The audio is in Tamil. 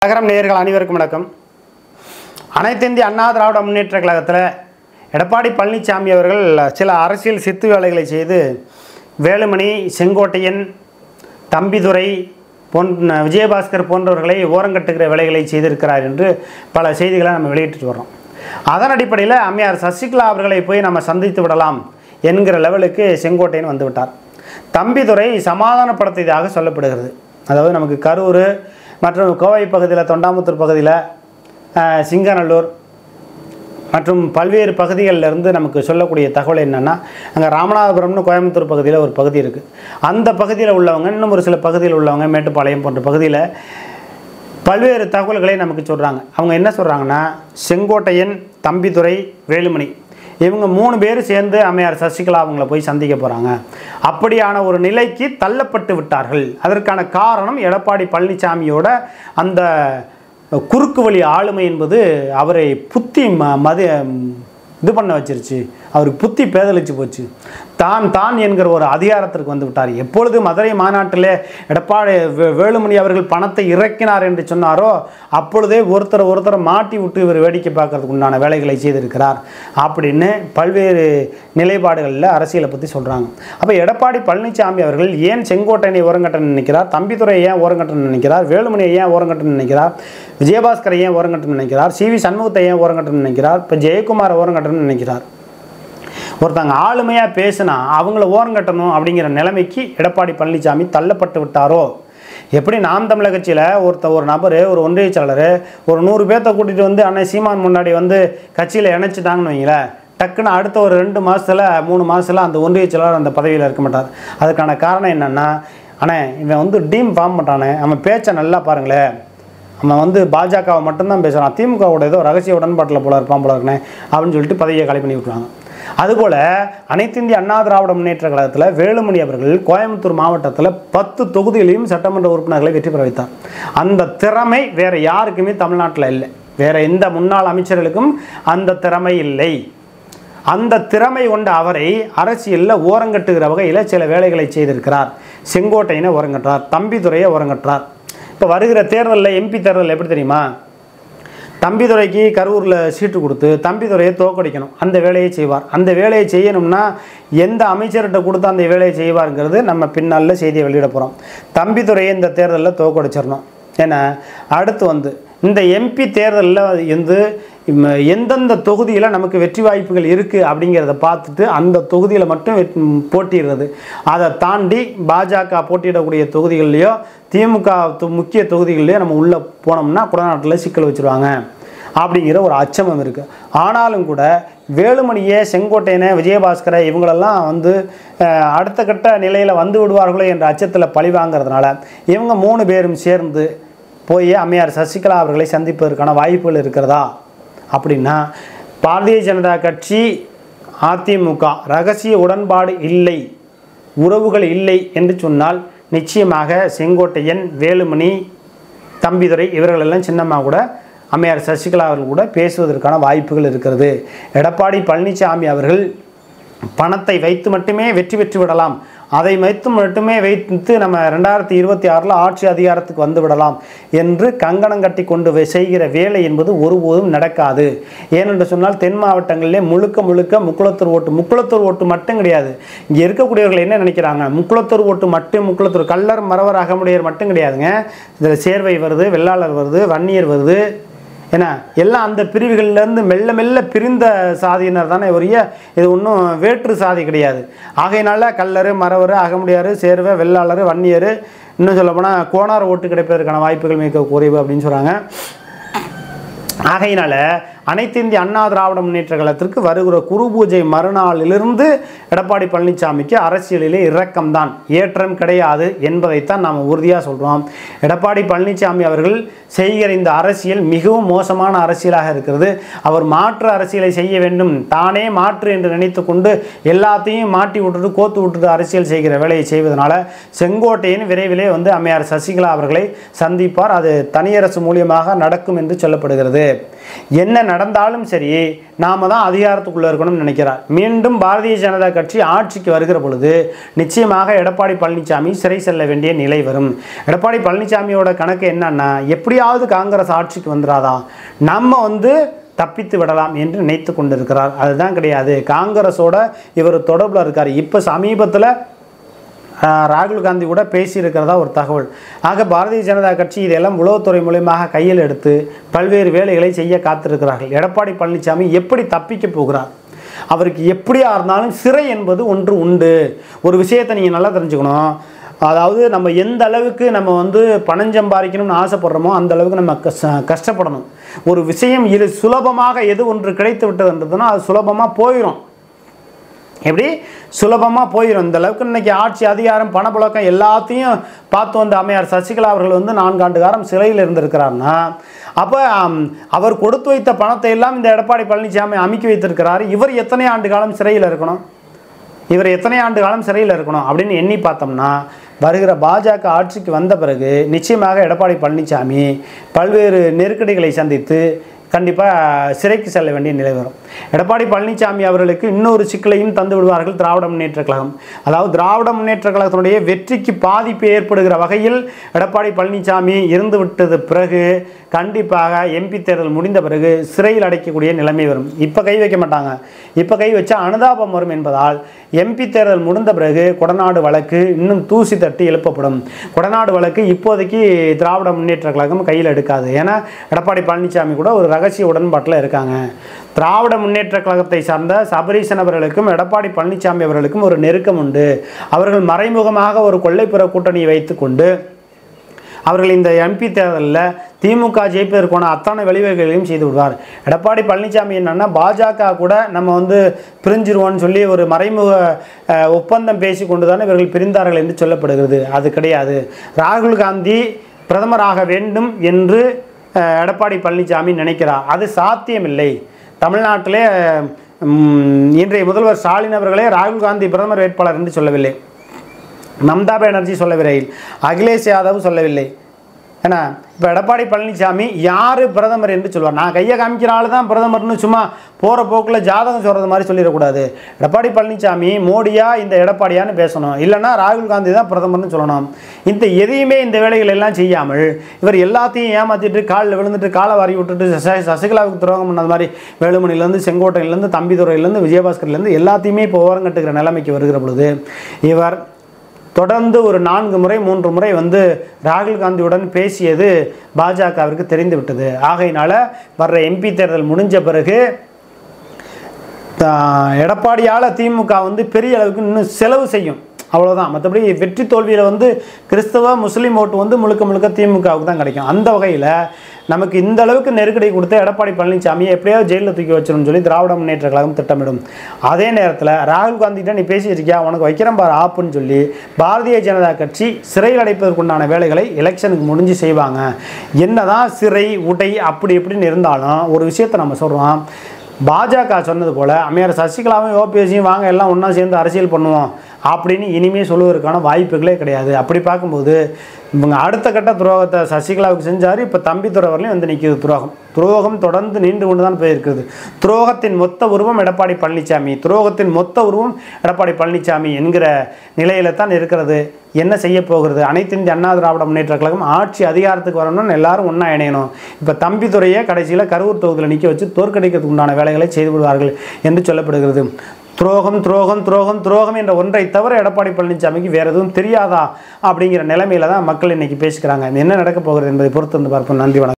நகரம் நேயர்கள் அனைவருக்கும் வணக்கம் அனைத்து இந்திய அண்ணா திராவிட முன்னேற்ற கழகத்தில் எடப்பாடி பழனிசாமி அவர்கள் சில அரசியல் சித்து வேலைகளை செய்து வேலுமணி செங்கோட்டையன் தம்பிதுரை போன் விஜயபாஸ்கர் போன்றவர்களை ஓரங்கட்டுகிற வேலைகளை செய்திருக்கிறார் என்று பல செய்திகளை நம்ம வெளியிட்டு வர்றோம் அதன் அடிப்படையில் அம்மையார் சசிகலா அவர்களை போய் நம்ம சந்தித்து விடலாம் என்கிற லெவலுக்கு செங்கோட்டையன் வந்து விட்டார் தம்பிதுரை சமாதானப்படுத்தியதாக சொல்லப்படுகிறது அதாவது நமக்கு கரூர் மற்றும் கோவை பகுதியில் தொண்டாமுத்தூர் பகுதியில் அஹ், சிங்கநல்லூர் மற்றும் பல்வேறு பகுதிகளில் இருந்து நமக்கு சொல்லக்கூடிய தகவல் என்னென்னா அங்கே ராமநாதபுரம்னு கோயம்புத்தூர் பகுதியில் ஒரு பகுதி இருக்குது அந்த பகுதியில் உள்ளவங்க இன்னும் ஒரு சில பகுதியில் உள்ளவங்க மேட்டுப்பாளையம் போன்ற பகுதியில் பல்வேறு தகவல்களை நமக்கு சொல்கிறாங்க அவங்க என்ன சொல்கிறாங்கன்னா செங்கோட்டையன் தம்பிதுரை வேலுமணி இவங்க மூணு பேர் சேர்ந்து அம்மையார் சசிகலா அவங்கள போய் சந்திக்க போகிறாங்க அப்படியான ஒரு நிலைக்கு தள்ளப்பட்டு விட்டார்கள் அதற்கான காரணம் எடப்பாடி பழனிசாமியோட அந்த குறுக்கு வழி ஆளுமை என்பது அவரை புத்தி ம மது இது பண்ண வச்சிருச்சு அவருக்கு புத்தி பேதலிச்சு போச்சு தான் தான் என்கிற ஒரு அதிகாரத்திற்கு வந்து விட்டார் எப்பொழுது மதுரை மாநாட்டிலே எடப்பாடி வே- வேலுமணி அவர்கள் பணத்தை இறக்கினார் என்று சொன்னாரோ அப்பொழுதே ஒருத்தர் ஒருத்தர் மாட்டி விட்டு இவர் வேடிக்கை பார்க்கறதுக்கு உண்டான வேலைகளை செய்திருக்கிறார் அப்படின்னு பல்வேறு நிலைப்பாடுகளில் அரசியலை பற்றி சொல்கிறாங்க அப்போ எடப்பாடி பழனிசாமி அவர்கள் ஏன் செங்கோட்டையனை ஓரங்கட்ட நினைக்கிறார் தம்பிதுரை ஏன் ஓரங்கட்ட நினைக்கிறார் வேலுமணியை ஏன் ஓரங்கட்ட நினைக்கிறார் விஜயபாஸ்கரை ஏன் ஓரங்கட்ட நினைக்கிறார் சி வி சண்முகத்தை ஏன் ஓரங்கட்ட நினைக்கிறார் இப்போ ஜெயக்குமார் ஓரங்கட்டன்னு நினைக்கிறார் ஒருத்தங்க ஆளுமையாக பேசினா அவங்கள ஓரங்கட்டணும் அப்படிங்கிற நிலைமைக்கு எடப்பாடி பழனிசாமி தள்ளப்பட்டு விட்டாரோ எப்படி நாம் தமிழக கட்சியில் ஒருத்த ஒரு நபர் ஒரு ஒன்றிய செயலாளர் ஒரு நூறு பேர்த்த கூட்டிகிட்டு வந்து அண்ணன் சீமான் முன்னாடி வந்து கட்சியில் இணைச்சிட்டாங்கன்னு வைங்களேன் டக்குன்னு அடுத்த ஒரு ரெண்டு மாதத்தில் மூணு மாதத்தில் அந்த ஒன்றிய செயலாளர் அந்த பதவியில் இருக்க மாட்டார் அதுக்கான காரணம் என்னென்னா அண்ணே இவன் வந்து டீம் ஃபார்ம் பண்ணுறானே அவன் பேச்சை நல்லா பாருங்களேன் அவன் வந்து பாஜகவை மட்டும்தான் பேசுகிறான் திமுகவோட ஏதோ ரகசிய உடன்பாட்டில் போல இருப்பான் போல இருக்கனே அப்படின்னு சொல்லிட்டு பதவியை காலி பண்ணி விட்டுருவாங்க அதுபோல் அனைத்து இந்திய அண்ணா திராவிட முன்னேற்ற கழகத்தில் வேலுமணி அவர்கள் கோயம்புத்தூர் மாவட்டத்தில் பத்து தொகுதிகளையும் சட்டமன்ற உறுப்பினர்களை வெற்றி பெற வைத்தார் அந்த திறமை வேற யாருக்குமே தமிழ்நாட்டில் இல்லை வேற எந்த முன்னாள் அமைச்சர்களுக்கும் அந்த திறமை இல்லை அந்த திறமை கொண்ட அவரை அரசியலில் ஓரங்கட்டுகிற வகையில் சில வேலைகளை செய்திருக்கிறார் செங்கோட்டையனை ஓரங்கட்டுறார் தம்பிதுரையை ஓரங்கட்டுறார் இப்போ வருகிற தேர்தலில் எம்பி தேர்தல் எப்படி தெரியுமா தம்பிதுரைக்கு கரூரில் சீட்டு கொடுத்து தம்பிதுரையை தோக்கடிக்கணும் அந்த வேலையை செய்வார் அந்த வேலையை செய்யணும்னா எந்த அமைச்சர்கிட்ட கொடுத்து அந்த வேலையை செய்வாருங்கிறது நம்ம பின்னால் செய்தியை வெளியிட போகிறோம் தம்பிதுரையை இந்த தேர்தலில் தோக்கடிச்சிடணும் ஏன்னா அடுத்து வந்து இந்த எம்பி தேர்தலில் வந்து இம்ம எந்தெந்த தொகுதியில் நமக்கு வெற்றி வாய்ப்புகள் இருக்குது அப்படிங்கிறத பார்த்துட்டு அந்த தொகுதியில் மட்டும் வெட்- ம், போட்டியிடுறது அதை தாண்டி பாஜக போட்டியிடக்கூடிய தொகுதிகள்லையோ திமுக தொ- முக்கிய தொகுதிகள்லையோ நம்ம உள்ளே போனோம்னா குடநாட்டில் சிக்கல் வச்சுருவாங்க அப்படிங்கிற ஒரு அச்சமம் இருக்குது ஆனாலும் கூட வேலுமணியை செங்கோட்டையனை விஜயபாஸ்கரை இவங்களெல்லாம் வந்து அஹ், அடுத்த கட்ட நிலையில் வந்து விடுவார்களோ என்ற அச்சத்தில் பழி வாங்குறதுனால இவங்க மூணு பேரும் சேர்ந்து போய் அம்மையார் சசிகலா அவர்களை சந்திப்பதற்கான வாய்ப்புகள் இருக்கிறதா அப்படின்னா பாரதிய ஜனதா கட்சி அதிமுக ரகசிய உடன்பாடு இல்லை உறவுகள் இல்லை என்று சொன்னால் நிச்சயமாக செங்கோட்டையன் வேலுமணி தம்பிதுரை இவர்களெல்லாம் சின்னம்மா கூட அம்மையார் சசிகலா அவர்கள் கூட பேசுவதற்கான வாய்ப்புகள் இருக்கிறது எடப்பாடி பழனிசாமி அவர்கள் பணத்தை வைத்து மட்டுமே வெற்றி பெற்று விடலாம் அதை வைத்து மட்டுமே வைத்து நம்ம ரெண்டாயிரத்தி இருபத்தி ஆறில் ஆட்சி அதிகாரத்துக்கு வந்து விடலாம் என்று கங்கணம் கட்டி கொண்டு வே- செய்கிற வேலை என்பது ஒருபோதும் நடக்காது ஏனென்று சொன்னால் தென் மாவட்டங்களிலே முழுக்க முழுக்க முக்குளத்தூர் ஓட்டு முக்குளத்தூர் ஓட்டு மட்டும் கிடையாது இங்கே இருக்கக்கூடியவர்கள் என்ன நினைக்கிறாங்க முக்குளத்தூர் ஓட்டு மட்டும் முக்குளத்தூர் கல்லர் மறவர் அகமுடையர் மட்டும் கிடையாதுங்க இதில் சேர்வை வருது வெள்ளாளர் வருது வன்னியர் வருது ஏன்னா எல்லாம் அந்த பிரிவுகள்லேருந்து மெல்ல மெல்ல பிரிந்த சாதியினர் தானே ஒழிய இது ஒன்றும் வேற்று சாதி கிடையாது ஆகையினால கல்லர் மறவர் அகமுடியார் சேர்வை வெள்ளாளர் வன்னியர் இன்னும் சொல்லப்போனால் கோணார் ஓட்டு கிடைப்பதற்கான வாய்ப்புகள் மிக குறைவு அப்படின்னு சொல்கிறாங்க ஆகையினால அனைத்து இந்திய அண்ணா திராவிட முன்னேற்ற கழகத்திற்கு வருகிற குரு பூஜை மறுநாளிலிருந்து எடப்பாடி பழனிசாமிக்கு அரசியலிலே இரக்கம்தான் ஏற்றம் கிடையாது என்பதைத்தான் நாம் உறுதியாக சொல்கிறோம் எடப்பாடி பழனிசாமி அவர்கள் செய்கிற இந்த அரசியல் மிகவும் மோசமான அரசியலாக இருக்கிறது அவர் மாற்று அரசியலை செய்ய வேண்டும் தானே மாற்று என்று நினைத்து கொண்டு எல்லாத்தையும் மாட்டி விட்டுட்டு கோத்து விட்டுட்டு அரசியல் செய்கிற வேலையை செய்வதனால செங்கோட்டையன் விரைவிலே வந்து அம்மையார் சசிகலா அவர்களை சந்திப்பார் அது தனியரசு மூலியமாக நடக்கும் என்று சொல்லப்படுகிறது என்ன நடந்தாலும் சரி நாம தான் அதிகாரத்துக்குள்ளே இருக்கணும்னு நினைக்கிறார் மீண்டும் பாரதிய ஜனதா கட்சி ஆட்சிக்கு வருகிற பொழுது நிச்சயமாக எடப்பாடி பழனிசாமி சிறை செல்ல வேண்டிய நிலை வரும் எடப்பாடி பழனிசாமியோட கணக்கு என்னன்னா எப்படியாவது காங்கிரஸ் ஆட்சிக்கு வந்துடாதா நம்ம வந்து தப்பித்து விடலாம் என்று நினைத்து கொண்டிருக்கிறார் அதுதான் கிடையாது காங்கிரஸோட இவர் தொடர்பில் இருக்கார் இப்போ சமீபத்தில் ஆஹ் ராகுல் காந்தி கூட பேசியிருக்கிறதா ஒரு தகவல் ஆக பாரதிய ஜனதா கட்சி இதெல்லாம் உளவுத்துறை மூலயமாக கையில் எடுத்து பல்வேறு வேலைகளை செய்ய காத்திருக்கிறார்கள் எடப்பாடி பழனிசாமி எப்படி தப்பிக்க போகிறார் அவருக்கு எப்படியா இருந்தாலும் சிறை என்பது ஒன்று உண்டு ஒரு விஷயத்தை நீங்கள் நல்லா தெரிஞ்சுக்கணும் அதாவது நம்ம எந்த அளவுக்கு நம்ம வந்து பணம் சம்பாதிக்கணும்னு ஆசைப்படுறோமோ அந்த அளவுக்கு நம்ம கஷ்ட கஷ்டப்படணும் ஒரு விஷயம் இது சுலபமாக எது ஒன்று கிடைத்து விட்டதுன்றதுன்னா அது சுலபமாக போயிடும் எப்படி சுலபமாக போயிடும் இந்த அளவுக்கு இன்னைக்கு ஆட்சி அதிகாரம் பணப்புழக்கம் எல்லாத்தையும் பார்த்து வந்த அம்மையார் சசிகலா அவர்கள் வந்து நான்காண்டு காலம் சிறையில் இருந்திருக்கிறார்னா அப்போ அவர் கொடுத்து வைத்த பணத்தை எல்லாம் இந்த எடப்பாடி பழனிசாமி அமுக்கி வைத்திருக்கிறார் இவர் எத்தனை ஆண்டு காலம் சிறையில் இருக்கணும் இவர் எத்தனை ஆண்டு காலம் சிறையில் இருக்கணும் அப்படின்னு எண்ணி பார்த்தோம்னா வருகிற பாஜக ஆட்சிக்கு வந்த பிறகு நிச்சயமாக எடப்பாடி பழனிசாமி பல்வேறு நெருக்கடிகளை சந்தித்து கண்டிப்பாக சிறைக்கு செல்ல வேண்டிய நிலை வரும் எடப்பாடி பழனிசாமி அவர்களுக்கு இன்னொரு சிக்கலையும் தந்து விடுவார்கள் திராவிட முன்னேற்ற கழகம் அதாவது திராவிட முன்னேற்ற கழகத்தினுடைய வெற்றிக்கு பாதிப்பு ஏற்படுகிற வகையில் எடப்பாடி பழனிசாமி இருந்து விட்டது பிறகு கண்டிப்பாக எம்பி தேர்தல் முடிந்த பிறகு சிறையில் அடைக்கக்கூடிய நிலைமை வரும் இப்போ கை வைக்க மாட்டாங்க இப்போ கை வச்சா அனுதாபம் வரும் என்பதால் எம்பி தேர்தல் முடிந்த பிறகு கொடநாடு வழக்கு இன்னும் தூசி தட்டி எழுப்பப்படும் கொடநாடு வழக்கு இப்போதைக்கு திராவிட முன்னேற்ற கழகம் கையில் எடுக்காது ஏன்னா எடப்பாடி பழனிசாமி கூட ஒரு ரகசிய உடன்பாட்டில் இருக்காங்க திராவிட முன்னேற்ற கழகத்தை சார்ந்த சபரீசன் அவர்களுக்கும் எடப்பாடி பழனிசாமி அவர்களுக்கும் ஒரு நெருக்கம் உண்டு அவர்கள் மறைமுகமாக ஒரு கொள்ளைப்புற கூட்டணியை வைத்துக்கொண்டு அவர்கள் இந்த எம்பி தேர்தலில் திமுக ஜெயிப்பதற்கான அத்தனை வழிவகைகளையும் செய்து விடுவார் எடப்பாடி பழனிசாமி என்னன்னா பாஜக கூட நம்ம வந்து பிரிஞ்சிருவோம்னு சொல்லி ஒரு மறைமுக அஹ், ஒப்பந்தம் பேசி கொண்டு தானே இவர்கள் பிரிந்தார்கள் என்று சொல்லப்படுகிறது அது கிடையாது ராகுல் காந்தி பிரதமராக வேண்டும் என்று அஹ், எடப்பாடி பழனிசாமி நினைக்கிறார் அது சாத்தியமில்லை தமிழ்நாட்டிலே ம், இன்றைய முதல்வர் ஸ்டாலின் அவர்களே ராகுல் காந்தி பிரதமர் வேட்பாளர் என்று சொல்லவில்லை மம்தா பானர்ஜி சொல்லவில்லை அகிலேஷ் யாதவ் சொல்லவில்லை ஏன்னா இப்போ எடப்பாடி பழனிசாமி யார் பிரதமர் என்று சொல்வார் நான் கையை காமிக்கிற ஆள் தான் பிரதமர்னு சும்மா போகிற போக்கில் ஜாதகம் சொல்கிறது மாதிரி சொல்லிடக்கூடாது எடப்பாடி பழனிசாமி மோடியா இந்த எடப்பாடியான்னு பேசணும் இல்லைன்னா ராகுல் காந்தி தான் பிரதமர்னு சொல்லணும் இந்த எதையுமே இந்த வேலைகள் எல்லாம் செய்யாமல் இவர் எல்லாத்தையும் ஏமாற்றிட்டு காலில் விழுந்துட்டு காலை வாரி விட்டுட்டு சசி சசிகலாவுக்கு துரோகம் பண்ணது மாதிரி வேலுமணிலேருந்து செங்கோட்டையிலேருந்து தம்பிதுரையிலேருந்து விஜயபாஸ்கர்லேருந்து எல்லாத்தையுமே இப்போ ஓரங்கட்டுக்கிற நிலைமைக்கு வருகிற பொழுது இவர் தொடர்ந்து ஒரு நான்கு முறை மூன்று முறை வந்து ராகுல் காந்தியுடன் பேசியது பாஜகவிற்கு தெரிந்து விட்டது ஆகையினால வர்ற எம்பி தேர்தல் முடிஞ்ச பிறகு தா- எடப்பாடியால் திமுக வந்து பெரிய அளவுக்கு இன்னும் செலவு செய்யும் அவ்வளோதான் மற்றபடி வெற்றி தோல்வியில் வந்து கிறிஸ்தவ முஸ்லீம் ஓட்டு வந்து முழுக்க முழுக்க திமுகவுக்கு தான் கிடைக்கும் அந்த வகையில் நமக்கு இந்த அளவுக்கு நெருக்கடி கொடுத்த எடப்பாடி பழனிசாமியை எப்படியாவது ஜெயிலில் தூக்கி வச்சிடணும்னு சொல்லி திராவிட முன்னேற்ற கழகம் திட்டமிடும் அதே நேரத்தில் ராகுல் காந்திகிட்ட நீ பேசியிருக்கியா உனக்கு வைக்கிறேன் பாரு ஆப்புன்னு சொல்லி பாரதிய ஜனதா கட்சி சிறையில் அடைப்பதற்குண்டான வேலைகளை எலெக்ஷனுக்கு முடிஞ்சு செய்வாங்க என்னதான் சிறை உடை அப்படி இப்படின்னு இருந்தாலும் ஒரு விஷயத்தை நம்ம சொல்கிறோம் பாஜக சொன்னது போல் அம்மையார் சசிகலாவும் ஓபிஎஸ்சியும் வாங்க எல்லாம் ஒன்றா சேர்ந்து அரசியல் பண்ணுவோம் அப்படின்னு இனிமே சொல்லுவதற்கான வாய்ப்புகளே கிடையாது அப்படி பார்க்கும்போது இவங்க அடுத்த கட்ட துரோகத்தை சசிகலாவுக்கு செஞ்சார் இப்போ தம்பி துறவர்லையும் வந்து நிற்கிது துரோகம் துரோகம் தொடர்ந்து நீண்டு கொண்டு தான் போயிருக்கிறது துரோகத்தின் மொத்த உருவம் எடப்பாடி பழனிசாமி துரோகத்தின் மொத்த உருவம் எடப்பாடி பழனிசாமி என்கிற நிலையில தான் இருக்கிறது என்ன செய்ய போகிறது அனைத்து இந்திய அண்ணா திராவிட முன்னேற்ற கழகம் ஆட்சி அதிகாரத்துக்கு வரணும்னு எல்லாரும் ஒன்றா இணையணும் இப்போ தம்பித்துறையை கடைசியில் கரூர் தொகுதியில் நிற்க வச்சு தோற்கடிக்கிறதுக்கு உண்டான வேலைகளை செய்து விடுவார்கள் என்று சொல்லப்படுகிறது துரோகம் துரோகம் துரோகம் துரோகம் என்ற ஒன்றை தவிர எடப்பாடி பழனிசாமிக்கு வேறு எதுவும் தெரியாதா அப்படிங்கிற நிலைமையில தான் மக்கள் இன்னைக்கு பேசிக்கிறாங்க என்ன நடக்க போகிறது என்பதை பொறுத்து வந்து பார்ப்போம் நன்றி வணக்கம்